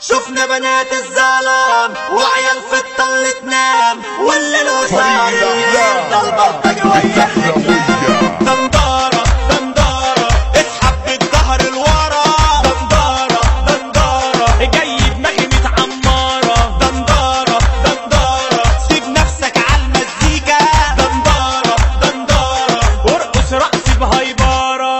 شفنا بنات الظلام وعيال في الطل تنام والليل وصار يفضل بلطجي ويا دندارة دندارة اسحب بالظهر لورا دندارة دندارة جاي دماغي متعمرة دندارة دندارة سيب نفسك على المزيكا دندارة دندارة وارقص رقص بهايبرة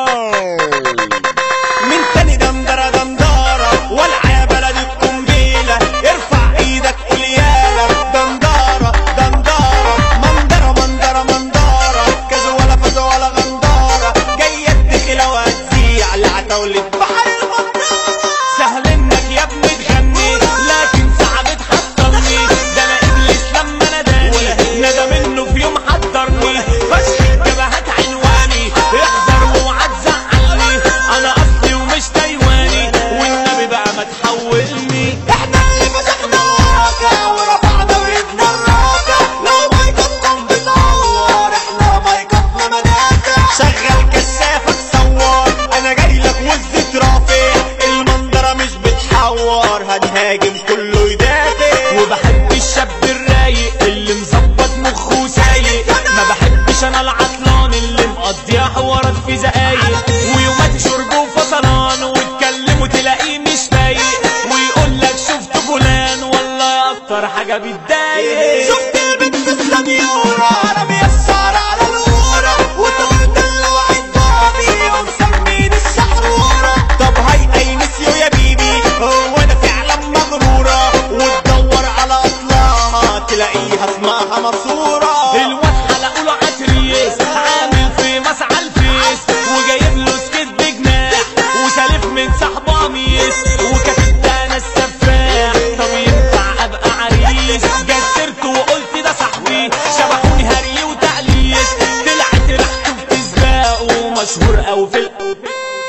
من تاني دندرة دندارة والع يا بلد القنبيلة ارفع ايدك قول يالا دندارة دندارة مندرة مندرة مندارة كذا ولا فزا ولا غندارة جاية تدخل وهتزيع لعتولة بحر المنظارة سهل انك يا ابني تغني لكن صعب تحصلني ده انا ابليس لما ناداني ندى منه في يوم حضرني فشخ الجبهات عنواني احذر واوعى تزعلني انا اصلي ومش تايواني والنبي بقى ما تحولني احنا اللي مسكنا الواقع ورفعنا وجبنا الراجع لو مايكاتكم بتعور احنا مايكاتنا مدافع شغل كشافك صور انا جاي لك وز رافع المنظره مش بتحور هنهاجم كله يدافع وبحب الشاب الرايق اللي مظبط مخه سايق ما بحبش انا العطلان اللي مقضيها حوارات في زقايق ويومات شرب وفصلان وتكلموا تلاقيه مش فايق ويقول لك شفت فلان والله اكتر حاجه بتضايق شفت البنت في السنيوره انا ميسر على الورا وطلعت اللوعي بابي ومسمين الشحروره طب هاي اي نسيو يا بيبي هو انا فعلا مغروره وتدور على اصلها تلاقيها اسمها مصوره الواد حلقوا له عتريس عامل في مسعى الفيس وجايب له سكيت بجناح وسالف من صاحبه قميص وكاتب ده انا السفاح طب ينفع ابقى عريس جت سيرته وقلت ده صاحبي شبحوني هري وتقليس طلعت ريحته بتسباق ومشهور قوي في ال-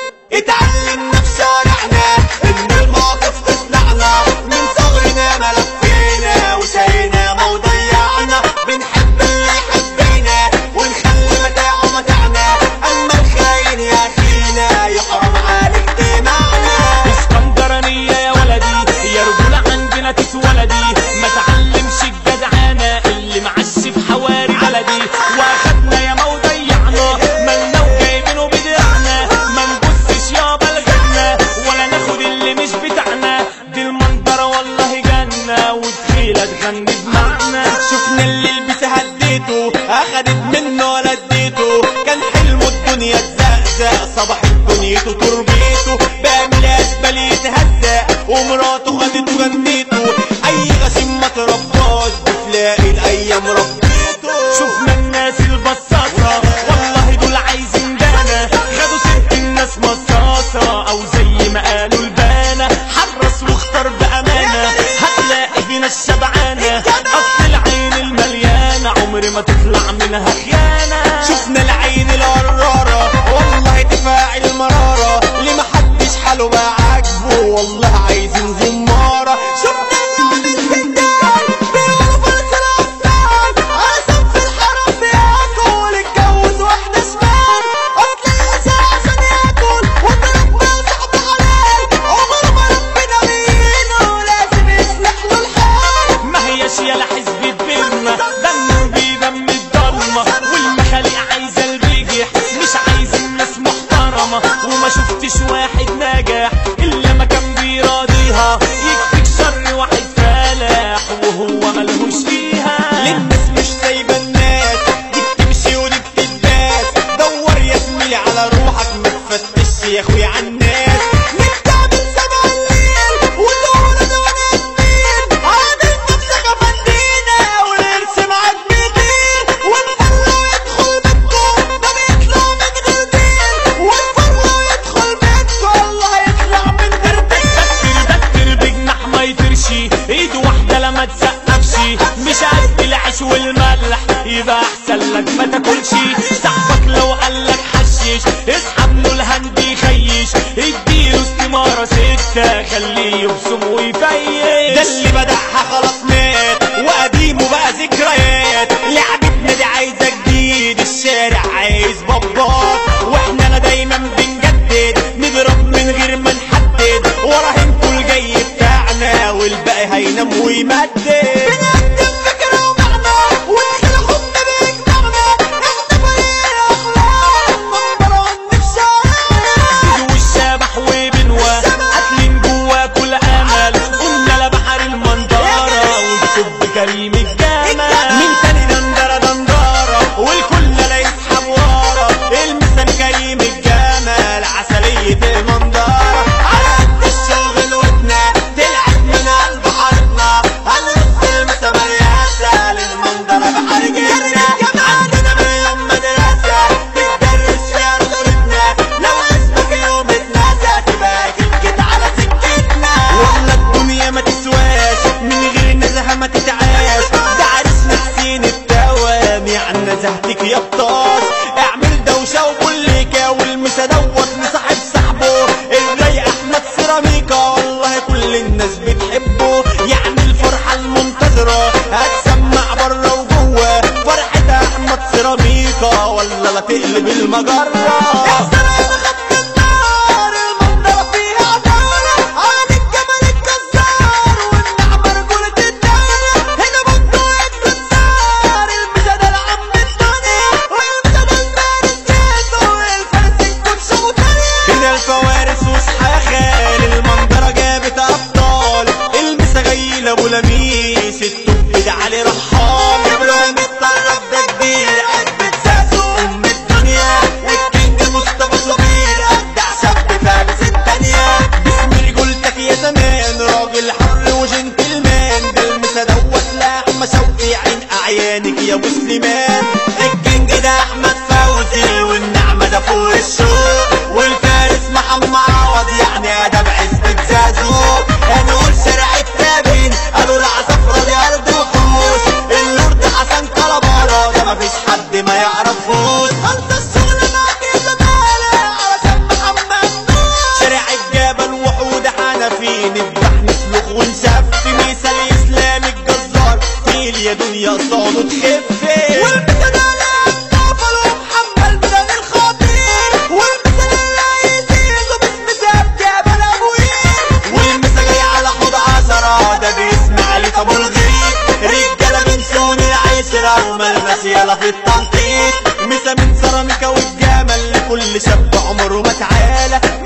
اتعلمنا في شارعنا ان المواقف تصنعنا من صغرنا ما لفينا وسينا ما وضيعنا بنحب اللي يحبنا ونخلي متاعه متاعنا اما الخاين يا اخينا يحرم عليك دماغنا اسكندرانية يا ولدي يا رجولة عندنا تتولدي ما تعلمش الجدعانة اللي معش في حواري بلدي واخدنا يا ما وضيعنا مالنا وجايبينه بدرعنا ما نبصش يابا لغيرنا ولا ناخد اللي مش بتاعنا دي المنظرة والله جنة وتخيلة تغني بمعنى شفنا اللي لبسها هديته اخدت منه ولا اديته كان حلمه الدنيا تزقزق صباح دنيته تربيته بيعمل اشبال يتهزق ومراته خدته غنيته اي غشيم ما ترباش بتلاقي الايام ربيته شفنا الناس البساطة والله دول عايزين دانا خدوا ست الناس مصاصة او زي ما قالوا البانا حرص واختار بامانة هتلاقي فينا الشبعانة اصل العين المليانة عمر ما تطلع منها خيانة شفنا العين القرارة والله تفاعل مرارة اللي محدش حاله بقى عاجبه والله عايزين زمارة شفنا اللون الهندان بيقولوا فرس الأبطال على صف الحرام بياكل اتجوز واحدة شمال أصل اللي عشان ياكل وضرب مع صاحبه حلال عمر ما ربنا بيهينه لازم يصلح له الحال ما هياش يا حزب بيرنا دم بدم الضلمة والمخاليق عايزة البجح مش عايزين ناس محترمة وما شفتش واحد ناجح إلا ما كان بيراضيها يكفيك شر واحد فالح وهو ملهوش فيها للناس مش سايبة الناس دي بتمشي ودي بتداس دور يا زميلي على روحك ما تفتش يا اخويا على الناس نبدأ من سبع الليل ودور انا وانا زميل عادل نفسك افندينا ونرسم عجمتين ونفرق يدخل بيتكم ده بيطلع من غير دين ونفرق يدخل بيتكم الله يطلع من غير دين دكر دكر بجناح ما يطيرش ايد واحدة لما تسقفش مش قد العيش والملح يبقى احسن لك ما تاكلش صاحبك لو قالك حشش اسحب له الهند يخيش اديله استمارة ستة خليه يبصم ويفيش ده اللي بدعها خلاص مات وقديمه بقى ذكريات لعبتنا دي عايزة جديد الشارع عايز بابات واحنا لا دايما بنجدد نضرب من غير ما نحدد وراهنكوا الجاي بتاعنا بيمدد بنقدم فكرة ومعنى والخير خدنا بيجمعنا احنا فريق الاخلاق نمبر وان في شارع والشبح وبنوة قاتلين جوا كل امل قلنا لبحر المنظرة وبصب كريم الجمال مين تاني دندرة دندرة والكل لا يسحب ورا المثال كريم الجمال عسلية المنظرة على قد الشغل ودنا تلعب من قلب حارتنا هنرص المسا مرياسة للمنظرة بحر جنة عندنا مليون مدرسة بتدرس فيها صورتنا لو اسمك يوم اتنسى تبقى جيت على سكتنا والله الدنيا ما تسواش من غير نزهة ما تتعاش ده عرسنا حسين الدوام يعني نزهتك يا بطاش اعمل دوشة وبوليكا والمسا دوت مصاحب صاحبه الرايق احمد سيراميكا والله كل الناس بتحبه يعني الفرحة المنتظرة هتسمع بره وجوه فرحة احمد سيراميكا ولا لا تقلب المجرة السلام خط النار المنظرة فيها عدالة عن الجمل الجزار والنعمة رجولة الدنيا هنا بندق الجزار المشهد العم الدنيا والمشهد الفارس جيته والفارس الكبش متاني هنا الفوارس وسحاخان المنظرة جابت أبطال المسا جاي لأبو لميس التوب ده علي رحال إبراهيم الطرف ده كبير قد ساسو أم الدنيا والكينج مصطفى صغير أبدع شاب فارس التانية باسم رجولتك يا زمان راجل حر وجنتلمان ده المسا دوت لأحمد شوقي عين أعيانك يا أبو سليمان الكينج ده أحمد فوزي والنعمة ده فوق الشوق والفارس محمد عوض يعني أدب عزبة زازو هنقول شارع التابين قالوا العصفرة دي أرض وحوش اللورد حسن كلبارة ده مفيش حد ما يعرفوش انت الشغل معك يا زمالة علشان محمد نور شارع الجبل وحود حنفي نذبح نسلخ ونسف مثال اسلام الجزار فيل يا دنيا صعود تخفي والمثل اللي هتطفل ومحمل بدن الخطير والمثل اللي هيزيد باسم ساب جبل ابوير والمسا جاي على حوض عصرة ده باسم علي ابو الغريب رجالة من سون العشرة وملمس يلا في التنطيط مسا من سيراميكا والجمل لكل شاب عمره ما تعالى